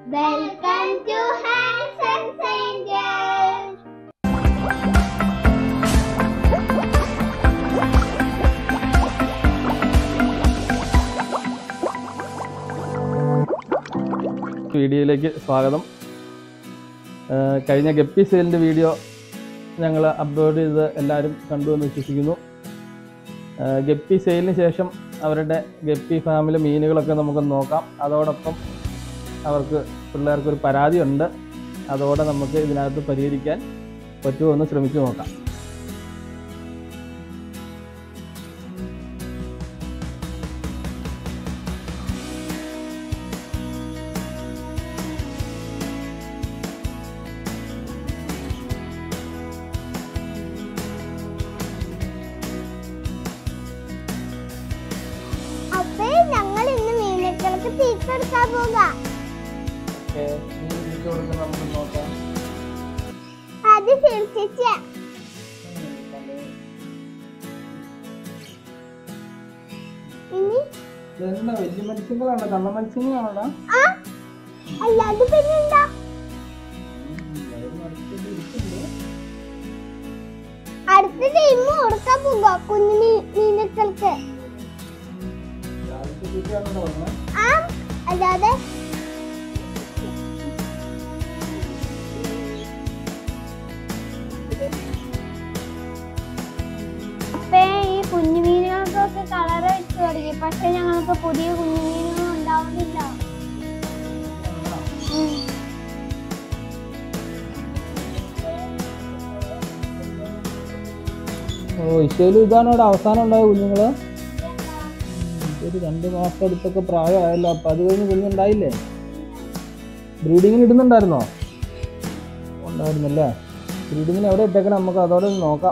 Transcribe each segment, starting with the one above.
Welcome to Hands and Strangers. വീഡിയോയിലേക്ക് സ്വാഗതം ഏഹ് കഴിഞ്ഞ ഗപ്പി സെയിലിൻ്റെ വീഡിയോ ഞങ്ങൾ അപ്ലോഡ് ചെയ്ത് എല്ലാവരും കണ്ടു എന്ന് വിശ്വസിക്കുന്നു ഏഹ് ഗപ്പി സെയിലിന് ശേഷം അവരുടെ ഗപ്പി ഫാമിലെ മീനുകളൊക്കെ നമുക്ക് നോക്കാം അതോടൊപ്പം അവർക്ക് പിള്ളേർക്കൊരു പരാതിയുണ്ട് അതോടെ നമുക്ക് ഇതിനകത്ത് പരിഹരിക്കാൻ പറ്റുമോ എന്ന് ശ്രമിച്ചു നോക്കാം അപ്പേ ഞങ്ങൾ ഇന്ന് മീനുകൾക്ക് തീറ്റ എടുക്കാൻ പോകാം നമുക്ക് നോക്കാം അത് തീർച്ചച്ച ഇനി ഇതെന്താ വലിയ മത്സ്യങ്ങളാണോ കള്ള മത്സ്യങ്ങളാണോടാ ആ അല്ലാതെ പിന്നെന്താ അടുത്ത ടൈം കൊടുക്കാൻ പോകാം കുഞ്ഞു മീ- മീനുകൾക്ക് ആ അല്ലാതെ അപ്പേ ഈ കുഞ്ഞു മീനുകൾക്കൊക്കെ കളർ വെച്ച് തുടങ്ങി പക്ഷെ ഞങ്ങൾക്ക് പുതിയ കുഞ്ഞു മീനുകൾ ഉണ്ടാവുന്നില്ല ഉം. ഓ ഇശയിലും ഇതാണോ ഇവിടെ അവസാനം ഉണ്ടായ കുഞ്ഞുങ്ങള് ഒരു രണ്ട് മാസം അടുത്തൊക്കെ പ്രായമായല്ലോ അപ്പൊ അത് കഴിഞ്ഞ് കുഞ്ഞുണ്ടായില്ലേ ബ്രീഡിങ്ങിന് ഇടുന്നുണ്ടായിരുന്നോ ഉണ്ടായിരുന്നല്ലേ ബ്രീഡിങ്ങിന് എവിടെ ഇട്ടേക്കണം നമുക്ക് അതോടെ ഒന്ന് നോക്കാം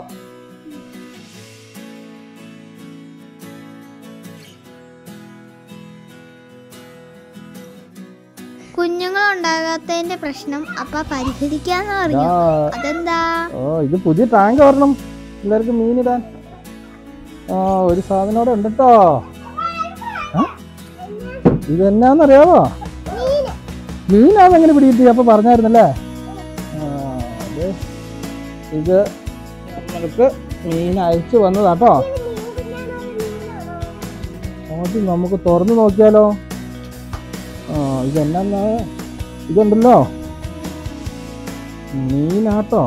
കുഞ്ഞുങ്ങൾ ഉണ്ടാകാത്തതിന്റെ പ്രശ്നം അപ്പ പരിഹരിക്കാന്ന് ആ, പറഞ്ഞു അതെന്താ ഓ ഇത് പുതിയ ടാങ്ക് വരണം പിള്ളേർക്ക് മീനിടാൻ ആ ഒരു സാധനം അവിടെ ഉണ്ട് കേട്ടോ ഇത് എന്നാന്നറിയാവോ മീനാന്ന് എങ്ങനെ പിടികിട്ടി അപ്പൊ പറഞ്ഞായിരുന്നല്ലേ ആ, അത് ഇത് നമ്മൾക്ക് മീൻ അയച്ചു വന്നതാട്ടോ അത് നമുക്ക് തുറന്നു നോക്കിയാലോ ആ ഇതെന്നാ ഇതുണ്ടല്ലോ മീനാട്ടോ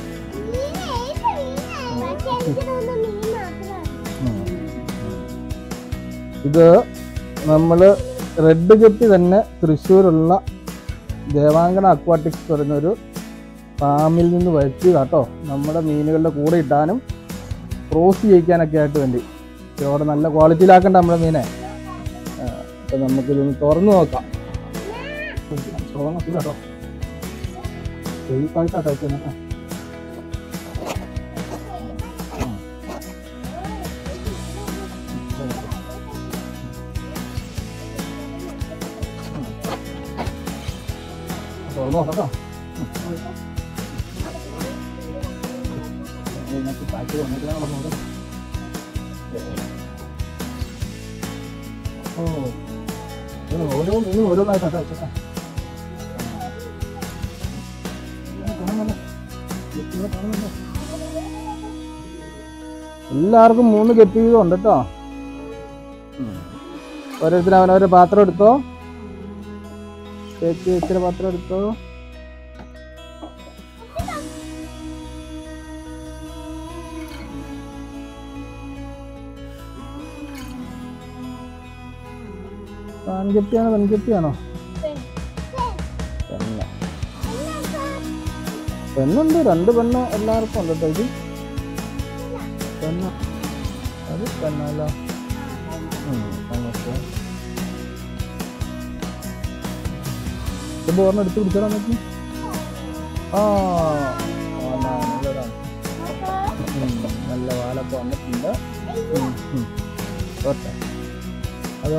ഇത് നമ്മൾ റെഡ് ഗപ്പി തന്നെ തൃശ്ശൂരുള്ള ദേവാങ്കണ അക്വാട്ടിക്സ് പറയുന്നൊരു ഫാമിൽ നിന്ന് വരുത്തിയതാ കേട്ടോ നമ്മുടെ മീനുകളുടെ കൂടെ ഇട്ടാനും ക്രോസ് ചെയ്യിക്കാനൊക്കെ ആയിട്ട് വേണ്ടി ഇവിടെ നല്ല ക്വാളിറ്റിയിലാക്കണ്ട നമ്മുടെ മീനെ അപ്പം നമുക്കിതൊന്ന് തുറന്നു നോക്കാം തുറന്നു കേട്ടോ സേഫായിട്ടാട്ടോ വെച്ചേക്കണേ. തുറന്നു നോക്കാം കേട്ടോ ഇതിനകത്ത് പാക്ക് വന്നിട്ട് വേണം നോക്കാം. ഓ ഇത് ഓരോ മീനും ഓരോന്നായിട്ടാ വെച്ചേക്കാം എല്ലാവർക്കും മൂന്ന് ഗപ്പി വീതം ഉണ്ട് കേട്ടോ ഓരോരുത്തരും അവനവരുടെ പാത്രം എടുത്തോ ചേച്ചി ചേച്ചിയുടെ പാത്രം എടുത്തോ ആൺകുട്ടിയാണോ പെൺകുട്ടിയാണോ പെണ്ണ് പെണ്ണുണ്ട് രണ്ട് പെണ്ണ് എല്ലാവർക്കും ഉണ്ട് കേട്ടോ ഇത് പെണ്ണ് അത് പെണ്ണല്ലോ ഉം, പെണ്ണൊക്കെ. ഇത് ബോറിന് എടുത്ത് പിടിച്ചോളാൻ നോക്കി ആ ആ, നല്ലതാണ് ഉം, നല്ല വാലൊക്കെ വന്നിട്ടുണ്ട് ഉം, ഉം. പോട്ടെ അതോ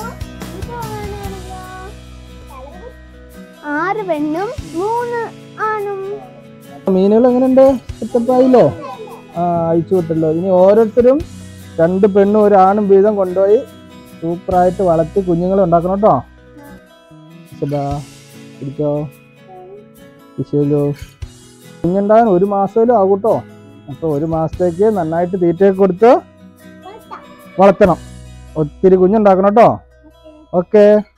ആറ് പെണ്ണും മൂന്ന് ആണും മീനുകൾ എങ്ങനെയുണ്ട് സെറ്റപ്പായില്ലേ ആ അയച്ചു വിട്ടല്ലോ ഇനി ഓരോരുത്തരും രണ്ട് പെണ്ണും ഒരു ആണും വീതം കൊണ്ടുപോയി സൂപ്പറായിട്ട് വളർത്തി കുഞ്ഞുങ്ങളെ ഉണ്ടാക്കണം കേട്ടോ ശുഭാ പിടിച്ചോ വിശേലോ കുഞ്ഞുണ്ടാകാൻ ഒരു മാസമേലും ആകും കേട്ടോ അപ്പോൾ ഒരു മാസത്തേക്ക് നന്നായിട്ട് തീറ്റയൊക്കെ കൊടുത്ത് വളർത്തണം ഒത്തിരി കുഞ്ഞുണ്ടാക്കണം കേട്ടോ ഓക്കെ